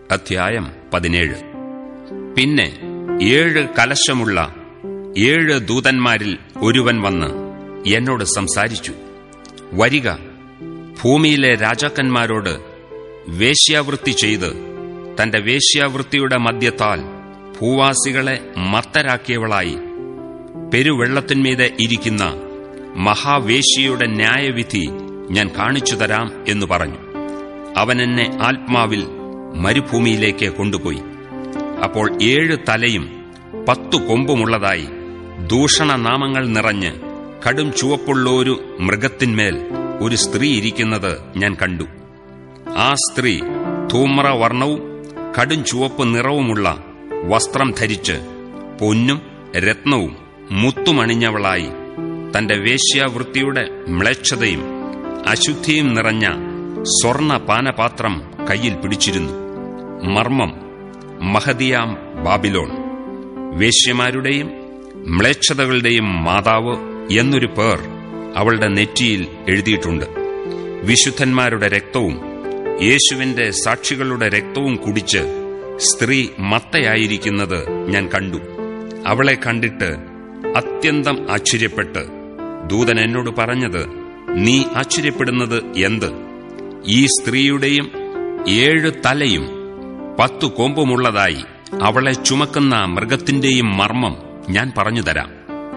അധ്യായം പതിനേഴ് പിന്നെ ഏഴ് കലശമുള്ള ഏഴ് ദൂതന്മാരിൽ ഒരുവൻ വന്ന് എന്നോട് സംസാരിച്ചു വരിക ഭൂമിയിലെ രാജാക്കന്മാരോട് വേശ്യാവൃത്തി ചെയ്ത് തന്റെ വേശ്യാവൃത്തിയുടെ മദ്യത്താൽ ഭൂവാസികളെ മത്തരാക്കിയവളായി പെരുവെള്ളത്തിന്മീതെ ഇരിക്കുന്ന മഹാവേശ്യയുടെ ന്യായവിധി ഞാൻ കാണിച്ചു തരാം എന്ന് പറഞ്ഞു അവൻ എന്നെ ആത്മാവിൽ മരുഭൂമിയിലേക്ക് കൊണ്ടുപോയി അപ്പോൾ ഏഴ് തലയും പത്തു കൊമ്പുമുള്ളതായി ദൂഷണനാമങ്ങൾ നിറഞ്ഞ് കടും ചുവപ്പുള്ളൊരു മൃഗത്തിന്മേൽ ഒരു സ്ത്രീ ഇരിക്കുന്നത് ഞാൻ കണ്ടു ആ സ്ത്രീ ധൂമ്രവർണവും കടും ചുവപ്പ് നിറവുമുള്ള വസ്ത്രം ധരിച്ച് പൊന്നും രത്നവും മുത്തുമണിഞ്ഞവളായി തന്റെ വേശ്യാവൃത്തിയുടെ മ്ലേച്ഛതയും അശുദ്ധിയും നിറഞ്ഞ സ്വർണ പാനപാത്രം കയ്യിൽ പിടിച്ചിരുന്നു മർമ്മം മഹദിയാം ബാബിലോൺ വേശ്യമാരുടെയും മ്ലേച്ഛതകളുടെയും മാതാവ് എന്നൊരു പേർ അവളുടെ നെറ്റിയിൽ എഴുതിയിട്ടുണ്ട് വിശുദ്ധന്മാരുടെ രക്തവും യേശുവിന്റെ സാക്ഷികളുടെ രക്തവും കുടിച്ച് സ്ത്രീ മത്തയായിരിക്കുന്നത് ഞാൻ കണ്ടു അവളെ കണ്ടിട്ട് അത്യന്തം ആശ്ചര്യപ്പെട്ട് ദൂതൻ എന്നോട് പറഞ്ഞത് നീ ആശ്ചര്യപ്പെടുന്നത് എന്ത് ഈ സ്ത്രീയുടെയും ഏഴ് തലയും പത്തു കൊമ്പുമുള്ളതായി അവളെ ചുമക്കുന്ന മൃഗത്തിന്റെയും മർമ്മം ഞാൻ പറഞ്ഞുതരാം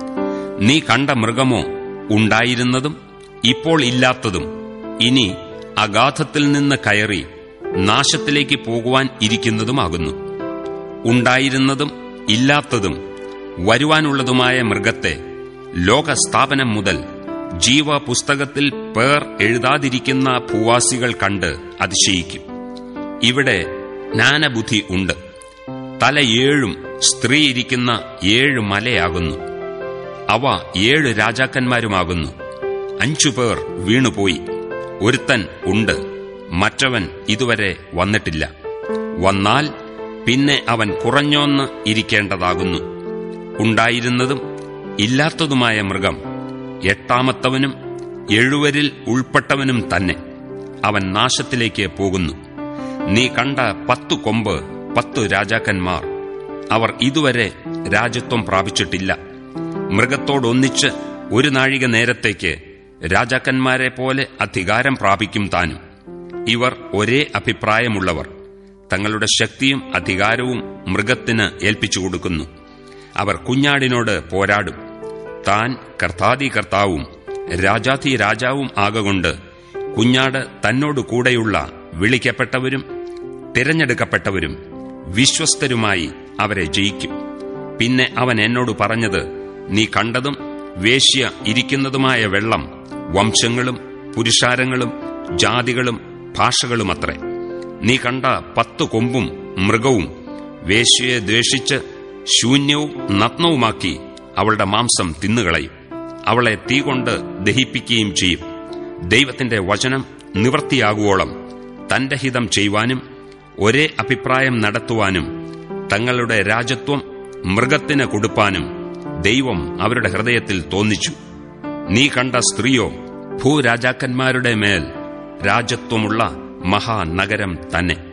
നീ കണ്ട മൃഗമോ ഉണ്ടായിരുന്നതും ഇപ്പോൾ ഇല്ലാത്തതും ഇനി അഗാധത്തിൽ നിന്ന് കയറി നാശത്തിലേക്ക് പോകുവാൻ ഇരിക്കുന്നതുമാകുന്നു ഉണ്ടായിരുന്നതും ഇല്ലാത്തതും വരുവാനുള്ളതുമായ മൃഗത്തെ ലോകസ്ഥാപനം മുതൽ ജീവപുസ്തകത്തിൽ പേർ എഴുതാതിരിക്കുന്ന ഭൂവാസികൾ കണ്ട് അതിശയിക്കും ഇവിടെ ജ്ഞാനബുദ്ധി ഉണ്ട് തല ഏഴും സ്ത്രീ ഇരിക്കുന്ന ഏഴ് മലയാകുന്നു അവ ഏഴ് രാജാക്കന്മാരുമാകുന്നു അഞ്ചു പേർ വീണുപോയി ഒരുത്തൻ ഉണ്ട് മറ്റവൻ ഇതുവരെ വന്നിട്ടില്ല വന്നാൽ പിന്നെ അവൻ കുറഞ്ഞോന്ന് ഇരിക്കേണ്ടതാകുന്നു ഉണ്ടായിരുന്നതും ഇല്ലാത്തതുമായ മൃഗം എട്ടാമത്തവനും എഴുവരിൽ ഉൾപ്പെട്ടവനും തന്നെ അവൻ നാശത്തിലേക്ക് പോകുന്നു നീ കണ്ട പത്തു കൊമ്പ് പത്തു രാജാക്കന്മാർ അവർ ഇതുവരെ രാജ്യത്വം പ്രാപിച്ചിട്ടില്ല മൃഗത്തോടൊന്നിച്ച് ഒരു നാഴിക നേരത്തേക്ക് രാജാക്കന്മാരെ പോലെ അധികാരം പ്രാപിക്കും താനും ഇവർ ഒരേ അഭിപ്രായമുള്ളവർ തങ്ങളുടെ ശക്തിയും അധികാരവും മൃഗത്തിന് ഏൽപ്പിച്ചു കൊടുക്കുന്നു അവർ കുഞ്ഞാടിനോട് പോരാടും താൻ കർത്താതി കർത്താവും രാജാതി രാജാവും ആകൊണ്ട് കുഞ്ഞാട് തന്നോട് കൂടെയുള്ള വിളിക്കപ്പെട്ടവരും തിരഞ്ഞെടുക്കപ്പെട്ടവരും വിശ്വസ്തരുമായി അവരെ ജയിക്കും പിന്നെ അവൻ എന്നോട് പറഞ്ഞത് നീ കണ്ടതും വേശ്യ ഇരിക്കുന്നതുമായ വെള്ളം വംശങ്ങളും പുരുഷാരങ്ങളും ജാതികളും ഭാഷകളുമത്രേ നീ കണ്ട പത്തു കൊമ്പും മൃഗവും വേശ്യയെ ദ്വേഷിച്ച് ശൂന്യവും നഗ്നവുമാക്കി അവളുടെ മാംസം തിന്നുകളയും അവളെ തീ കൊണ്ട് ദഹിപ്പിക്കുകയും ചെയ്യും ദൈവത്തിന്റെ വചനം നിവൃത്തിയാകുവോളം തന്റെ ഹിതം ചെയ്യുവാനും ഒരേ അഭിപ്രായം നടത്തുവാനും തങ്ങളുടെ രാജത്വം മൃഗത്തിന് കൊടുപ്പാനും ദൈവം അവരുടെ ഹൃദയത്തിൽ തോന്നിച്ചു നീ കണ്ട സ്ത്രീയോ ഭൂരാജാക്കന്മാരുടെ മേൽ രാജത്വമുള്ള മഹാനഗരം തന്നെ